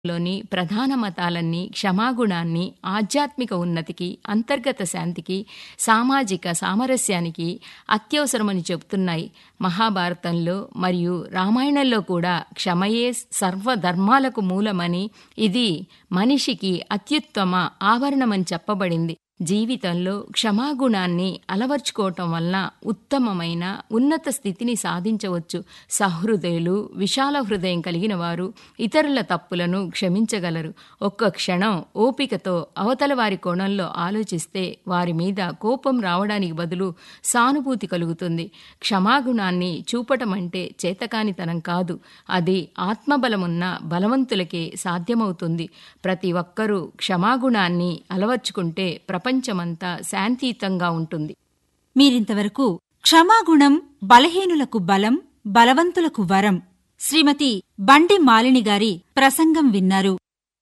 లోని ప్రధాన మతాలన్నీ క్షమాగుణాన్ని ఆధ్యాత్మిక ఉన్నతికి అంతర్గత శాంతికి సామాజిక సామరస్యానికి అత్యవసరమని చెబుతున్నాయి మహాభారతంలో మరియు రామాయణంలో కూడా క్షమయే సర్వధర్మాలకు మూలమని ఇది మనిషికి అత్యుత్తమ ఆవరణమని చెప్పబడింది జీవితంలో క్షమాగుణాన్ని అలవర్చుకోవటం వలన ఉత్తమమైన ఉన్నత స్థితిని సాధించవచ్చు సహృదయులు విశాల హృదయం కలిగిన వారు ఇతరుల తప్పులను క్షమించగలరు ఒక్క క్షణం ఓపికతో అవతల వారి కోణంలో ఆలోచిస్తే వారి మీద కోపం రావడానికి బదులు సానుభూతి కలుగుతుంది క్షమాగుణాన్ని చూపటం అంటే చేతకానితనం కాదు అది ఆత్మబలమున్న బలవంతులకే సాధ్యమవుతుంది ప్రతి ఒక్కరూ క్షమాగుణాన్ని అలవర్చుకుంటే ప్రపంచమంతా శాంతియుతంగా ఉంటుంది మీరింతవరకు క్షమాగుణం బలహీనులకు బలం బలవంతులకు వరం శ్రీమతి బండి మాలిని గారి ప్రసంగం విన్నారు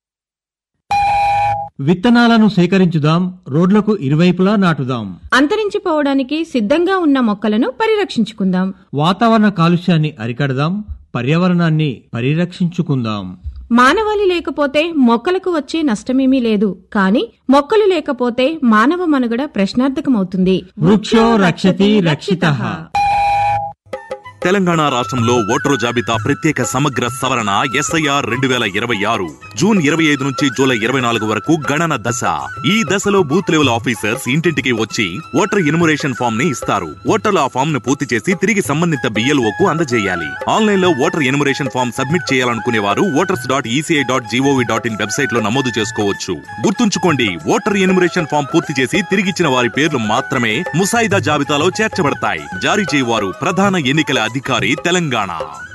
విత్తనాలను సేకరించుదాం రోడ్లకు ఇరువైపులా నాటుదాం అంతరించిపోవడానికి సిద్ధంగా ఉన్న మొక్కలను పరిరక్షించుకుందాం వాతావరణ కాలుష్యాన్ని అరికడదాం పర్యావరణాన్ని పరిరక్షించుకుందాం మానవాళి లేకపోతే మొక్కలకు వచ్చే నష్టమేమీ లేదు కానీ మొక్కలు లేకపోతే మానవ మనుగడ ప్రశ్నార్థకమవుతుంది వృక్షో రక్షతి రక్షితః తెలంగాణ రాష్ట్రంలో ఓటరు జాబితా ప్రత్యేక సమగ్ర సవరణ ఎస్ఐఆర్ రెండు వేల ఇరవై ఆరు జూన్ ఇరవై ఐదు నుంచి జూలై ఇరవై నాలుగు వరకు గణన దశ ఈ దశలో బూత్ లెవెల్ ఆఫీసర్స్ ఇంటింటికి వచ్చి ఓటర్ ఇన్మురేషన్ ఫామ్ ని ఇస్తారు ఓటర్లు ఆ ఫామ్ ను పూర్తి చేసి తిరిగి సంబంధిత బిఎల్ఓ కు అందజేయాలి ఆన్లైన్ లో ఓటర్ ఇన్మురేషన్ ఫామ్ సబ్మిట్ చేయాలనుకునే వారు voters dot ECI dot GOV dot in website లో నమోదు చేసుకోవచ్చు గుర్తుంచుకోండి ఓటర్ ఇన్మురేషన్ ఫామ్ పూర్తి చేసి తిరిగిచ్చిన వారి పేర్లు మాత్రమే ముసాయిదా జాబితాలో చేర్చబడతాయి జారీ చేయవారు ప్రధాన ఎన్నికల అధికారి తెలంగాణ